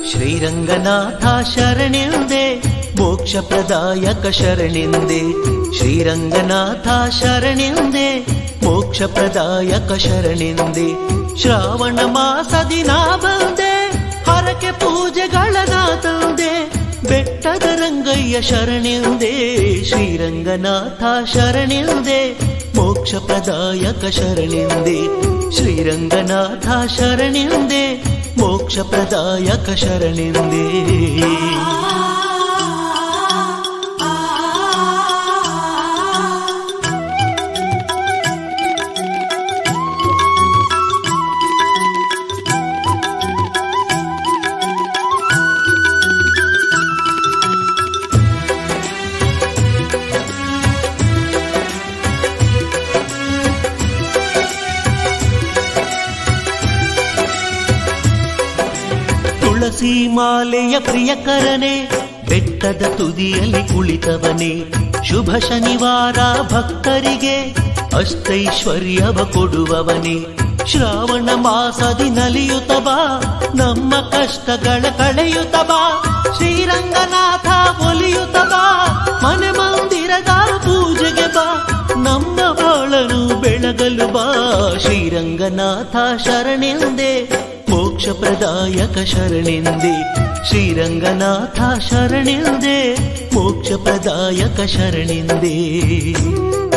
ಶ್ರೀರಂಗನಾಥ ಶರಣೆಂದೆ ಮೋಕ್ಷ ಪ್ರದಾಯಕ ಶರಣೆಂದೆ ಶ್ರೀರಂಗನಾಥ ಶರಣೆಂದೆ ಮೋಕ್ಷ ಪ್ರದಾಯಕ ಶರಣೆಂದೆ ಶ್ರಾವಣ ಮಾಸದಿ ನಾ ಬಂದೆ ಹರಕೆ ಪೂಜೆಗಳನ ತಂದೆ ಬೆಟ್ಟದ ರಂಗಯ್ಯ ಶರಣೆಂದೆ ಶ್ರೀರಂಗನಾಥ ಶರಣೆಂದೆ ಮೋಕ್ಷ ಪ್ರದಾಯಕ ಶರಣೆಂದೆ ಶ್ರೀರಂಗನಾಥ ಶರಣೆಂದೆ ಮೋಕ್ಷ ಪ್ರದಾಯಕ ಶರಣೆಂದೇ ತುಳಸಿ ಮಾಲೆಯ ಪ್ರಿಯಕರನೆ ಬೆಟ್ಟದ ತುದಿಯಲ್ಲಿ ಕುಳಿತವನೇ ಶುಭ ಶನಿವಾರ ಭಕ್ತರಿಗೆ ಅಷ್ಟೈಶ್ವರ್ಯವ ಕೊಡುವವನೇ ಶ್ರಾವಣ ಮಾಸದಿ ನಲಿಯುತ್ತ ಬಾ ನಮ್ಮ ಕಷ್ಟಗಳ ಕಳೆಯುತ್ತ ಬಾ ಶ್ರೀರಂಗನಾಥ ಒಲಿಯುತ್ತ ಬಾ ಮನೆ ಮಂದಿರದ ಪೂಜೆಗೆ ಬಾ ನಮ್ಮ ಬಾಳನು ಬೆಳಗಲು ಬಾ ಶ್ರೀರಂಗನಾಥ ಶರಣೆಂದೇ ಮೋಕ್ಷ ಪ್ರದಾಯಕ ಶರಣೆಂದೇ ಶ್ರೀರಂಗನಾಥ ಶರಣೆಂದೇ ಮೋಕ್ಷ ಪ್ರದಾಯಕ ಶರಣೆಂದೇ